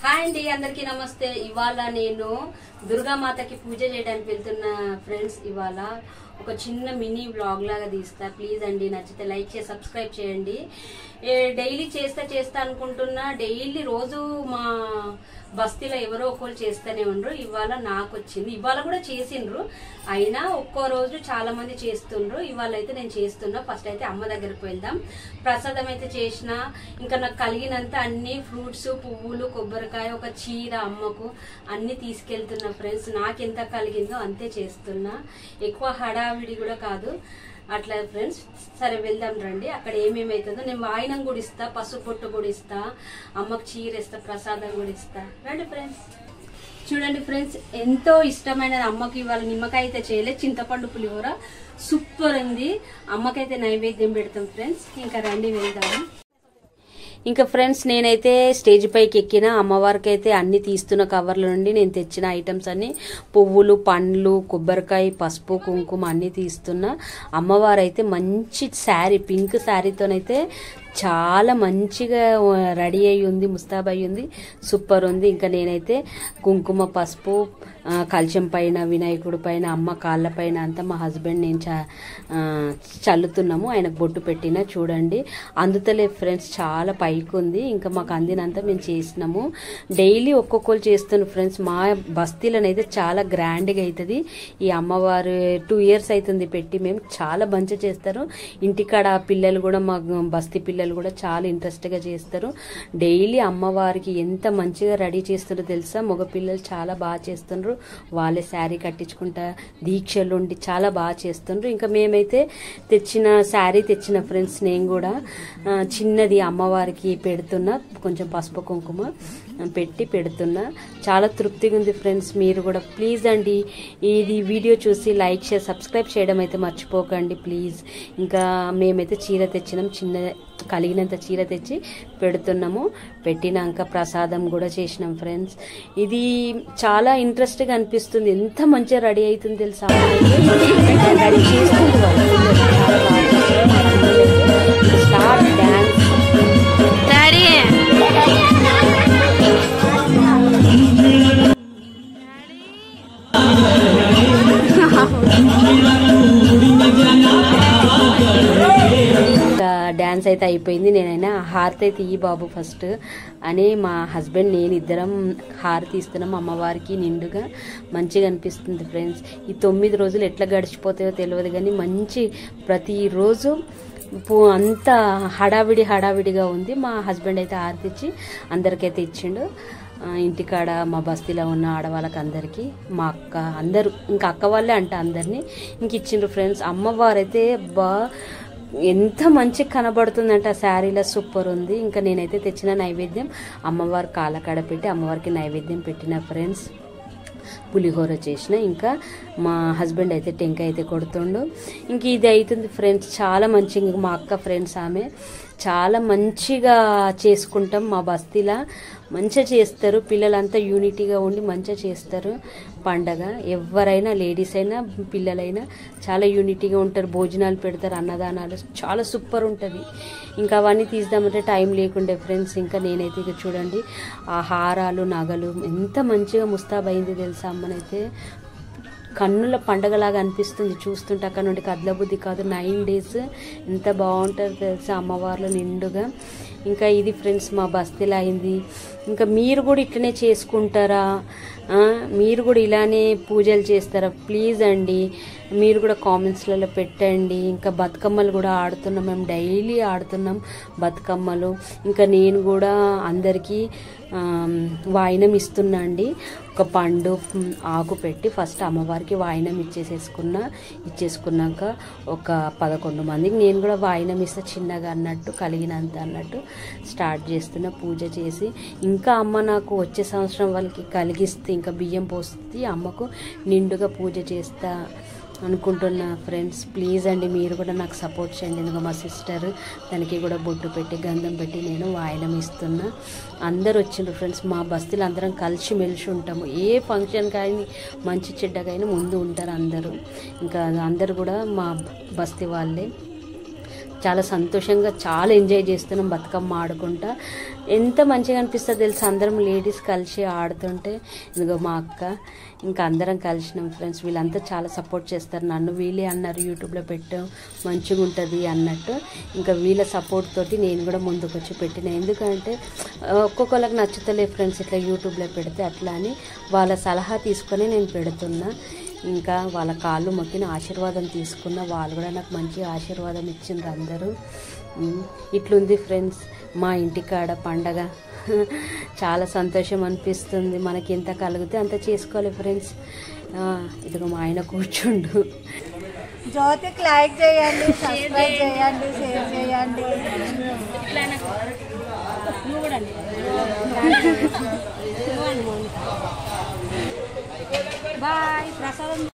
Hi అండి అందరికీ నమస్తే ఇవాళ నేను దుర్గామాతకి పూజ చేయడానికి వెళ్తున్న ఫ్రెండ్స్ ఇవాళ ఒక చిన్న మినీ వ్లాగ్ లాగా తీస్తా ప్లీజ్ అండి నచ్చితే లైక్ చేసి సబ్స్క్రైబ్ చేయండి ఏ, డైలీ చేస్తా చేస్తా అనుకుంటున్నా డైలీ రోజు మా బస్తీలో ఎవరో ఒకరు చేస్తూనే ఉండరు ఇవాళ నాకు వచ్చింది ఇవాళ కూడా చేసిండ్రు అయినా ఒక్కో రోజు చాలా మంది చేస్తుండ్రు ఇవాళ అయితే నేను చేస్తున్నా ఫస్ట్ అయితే అమ్మ దగ్గరికి వెళ్దాం ప్రసాదం అయితే చేసిన ఇంకా నాకు కలిగినంత అన్ని ఫ్రూట్స్ పువ్వులు కొబ్బరికాయ ఒక చీర అమ్మకు అన్ని తీసుకెళ్తున్నా ఫ్రెండ్స్ నాకు ఎంత కలిగిందో అంతే చేస్తున్నా ఎక్కువ హడావిడి కూడా కాదు అట్లా ఫ్రెండ్స్ సరే వెళ్దాం రండి అక్కడ ఏమేమి అవుతుందో నేను వాయినం కూడా ఇస్తా పసుపు పొట్టు కూడా ఇస్తా అమ్మకు చీర ఇస్తా ప్రసాదం కూడా ఇస్తా రండి ఫ్రెండ్స్ చూడండి ఫ్రెండ్స్ ఎంతో ఇష్టమైన అమ్మకి ఇవాళ నిమ్మకాయ అయితే చేయలేదు చింతపండు పులిహోర సూపర్ ఉంది అమ్మకైతే నైవేద్యం పెడతాం ఫ్రెండ్స్ ఇంకా రండి వెళ్దాము ఇంకా ఫ్రెండ్స్ నేనైతే స్టేజ్ పైకి ఎక్కిన అమ్మవారికి అయితే అన్ని తీస్తున్న కవర్ల నుండి నేను తెచ్చిన ఐటమ్స్ అన్ని పువ్వులు పండ్లు కొబ్బరికాయ పసుపు కుంకుమ అన్ని తీస్తున్నా అమ్మవారు అయితే మంచి శారీ పింక్ శారీతోనైతే చాలా మంచిగా రెడీ అయి ఉంది ముస్తాబ్ అయి ఉంది సూపర్ ఉంది ఇంకా నేనైతే కుంకుమ పసుపు ఆ, కలశం పైన వినాయకుడి పైన అమ్మ కాళ్ళ పైన అంతా మా హస్బెండ్ నేను చ- ఆ, చల్లుతున్నాము ఆయనకు బొట్టు పెట్టిన చూడండి అందుతలే ఫ్రెండ్స్ చాలా పైకి ఉంది ఇంకా మాకు అందినంత మేము చేసినాము డైలీ ఒక్కొక్కరు చేస్తున్న ఫ్రెండ్స్ మా బస్తీలోనైతే చాలా గ్రాండ్గా అవుతుంది ఈ అమ్మవారు టూ ఇయర్స్ అవుతుంది పెట్టి మేము చాలా మంచిగా చేస్తారు ఇంటికాడ పిల్లలు కూడా మా బస్తీ పిల్లలు కూడా చాలా ఇంట్రెస్ట్గా చేస్తారు డైలీ అమ్మవారికి ఎంత మంచిగా రెడీ చేస్తారో తెలుసా మగ పిల్లలు చాలా బాగా చేస్తుండ్రు వాళ్ళే శారీ కట్టించుకుంటా దీక్షలు ఉండి చాలా బాగా చేస్తుండ్రు ఇంకా మేమైతే తెచ్చిన శారీ తెచ్చిన ఫ్రెండ్స్ నేను కూడా ఆ, చిన్నది అమ్మవారికి పెడుతున్నా కొంచెం పసుపు కుంకుమ ఆ, పెట్టి పెడుతున్నా చాలా తృప్తిగా ఉంది ఫ్రెండ్స్ మీరు కూడా ప్లీజ్ అండి ఇది వీడియో చూసి లైక్ షేర్ సబ్స్క్రైబ్ చేయడం అయితే మర్చిపోకండి ప్లీజ్ ఇంకా మేమైతే చీర తెచ్చినాం చిన్న కలిగినంత చీర తెచ్చి పెడుతున్నాము పెట్టినాక ప్రసాదం కూడా చేసినాం ఫ్రెండ్స్ ఇది చాలా ఇంట్రెస్ట్గా అనిపిస్తుంది ఎంత మంచిగా రెడీ అవుతుంది తెలుసా రెడీ చేస్తుంది వాళ్ళు పిల్లలు. చాలా బాగా చేస్తారు. మా పిల్లలైతే స్టార్ట్ డ్యాన్స్ డాడీ ఇంకా డ్యాన్స్ అయితే అయిపోయింది నేనైనా హారతి అయితే ఈ బాబు ఫస్ట్ అని మా హస్బెండ్ నేను ఇద్దరం హారతి ఇస్తున్నాం అమ్మవారికి నిండుగా మంచిగా అనిపిస్తుంది ఫ్రెండ్స్ ఈ తొమ్మిది రోజులు ఎట్లా గడిచిపోతాయో తెలియదు కానీ మంచి ప్రతిరోజు పో- అంత హడావిడి హడావిడిగా ఉంది మా హస్బెండ్ అయితే హారతి ఇచ్చి అందరికైతే ఇచ్చిండు ఆ, ఇంటికాడ మా బస్తీలో ఉన్న ఆడవాళ్ళకి అందరికీ మా అక్క అందరూ ఇంకా అక్క వాళ్ళే అంట అందరినీ ఇంక ఇచ్చిండ్రు ఫ్రెండ్స్ అమ్మవారైతే బా ఎంత మంచి కనబడుతుందంటే ఆ శారీలో సూపర్ ఉంది ఇంకా నేనైతే తెచ్చిన నైవేద్యం అమ్మవారి కాళ్ళకాడ పెట్టి అమ్మవారికి నైవేద్యం పెట్టిన ఫ్రెండ్స్ పులిహోర చేసిన ఇంకా మా హస్బెండ్ అయితే టెంకాయ అయితే కొడుతుండు ఇంక ఇది అవుతుంది ఫ్రెండ్స్ చాలా మంచిగా ఇంక మా అక్క ఫ్రెండ్స్ ఆమె చాలా మంచిగా చేసుకుంటాం మా బస్తీలా మంచిగా చేస్తారు పిల్లలంతా యూనిటీగా ఉండి మంచిగా చేస్తారు పండగ ఎవరైనా లేడీస్ అయినా పిల్లలైనా చాలా యూనిటీగా ఉంటారు భోజనాలు పెడతారు అన్నదానాలు చాలా సూపర్ ఉంటుంది ఇంకా అవన్నీ తీద్దామంటే టైం లేకుండే ఫ్రెండ్స్ ఇంకా నేనైతే ఇక చూడండి ఆ హారాలు నగలు ఎంత మంచిగా ముస్తాబైంది తెలుసా అమ్మనైతే కన్నుల పండగలాగా అనిపిస్తుంది చూస్తుంటే అక్కడ నుండి కదలబుద్ధి కాదు నైన్ డేస్ ఎంత బాగుంటుంది తెలుసా అమ్మవార్లు నిండుగా ఇంకా ఇది ఫ్రెండ్స్ మా బస్తీలో అయింది ఇంకా మీరు కూడా ఇట్లనే చేసుకుంటారా ఆ, మీరు కూడా ఇలానే పూజలు చేస్తారా ప్లీజ్ అండి మీరు కూడా కామెంట్స్లలో పెట్టండి ఇంకా బతుకమ్మలు కూడా ఆడుతున్నాం మేము డైలీ ఆడుతున్నాం బతుకమ్మలు ఇంకా నేను కూడా అందరికీ ఆమ్, వాయినం ఇస్తున్నా అండి ఒక పండు ఉమ్, ఆకు పెట్టి ఫస్ట్ అమ్మవారికి వాయినం ఇచ్చేసేసుకున్నా ఇచ్చేసుకున్నాక ఒక పదకొండు మందికి నేను కూడా వాయినం ఇస్తా చిన్నగా అన్నట్టు కలిగినంత అన్నట్టు స్టార్ట్ చేస్తున్న పూజ చేసి ఇంకా అమ్మ నాకు వచ్చే సంవత్సరం వాళ్ళకి కలిగిస్తే ఇంకా బియ్యం పోస్తే అమ్మకు నిండుగా పూజ చేస్తా అనుకుంటున్నా ఫ్రెండ్స్ ప్లీజ్ అండి మీరు కూడా నాకు సపోర్ట్ చేయండి ఎందుకంటే మా సిస్టర్ దానికి కూడా బొట్టు పెట్టి గంధం పెట్టి నేను వాయనం ఇస్తున్నా అందరు వచ్చిండ్రు ఫ్రెండ్స్ మా బస్తీలో అందరం కలిసి మెలిసి ఉంటాము ఏ ఫంక్షన్ కానీ మంచి చెడ్డకైనా ముందు ఉంటారు అందరూ ఇంకా అందరు కూడా మా బస్తీ వాళ్ళే చాలా సంతోషంగా చాలా ఎంజాయ్ చేస్తున్నాం బతుకమ్మ ఆడుకుంటా ఎంత మంచిగా అనిపిస్తుంది తెలుసు అందరం లేడీస్ కలిసి ఆడుతుంటే ఇదిగో మా అక్క ఇంకా అందరం కలిసినాం ఫ్రెండ్స్ వీళ్ళంతా చాలా సపోర్ట్ చేస్తారు నన్ను వీళ్ళే అన్నారు యూట్యూబ్లో పెట్టాం మంచిగా ఉంటుంది అన్నట్టు ఇంకా వీళ్ళ సపోర్ట్ తోటి నేను కూడా ముందుకు వచ్చి పెట్టిన ఎందుకంటే ఆ, ఒక్కొక్కరికి నచ్చుతలే ఫ్రెండ్స్ ఇట్లా యూట్యూబ్లో పెడితే అట్లా అని వాళ్ళ సలహా తీసుకొని నేను పెడుతున్నా ఇంకా వాళ్ళ కాళ్ళు మొక్కిన ఆశీర్వాదం తీసుకున్న వాళ్ళు కూడా నాకు మంచి ఆశీర్వాదం ఇచ్చిండ్రు అందరూ ఉమ్, ఇట్లుంది ఫ్రెండ్స్ మా ఇంటికాడ పండగ చాలా సంతోషం అనిపిస్తుంది మనకి ఎంత కలిగితే అంత చేసుకోవాలి ఫ్రెండ్స్ ఆ, ఇదిగో మా ఆయన కూర్చుండు జ్యోతికి లైక్ చేయండి సబ్స్క్రైబ్ చేయండి షేర్ చేయండి బాయ్ ప్రసాదం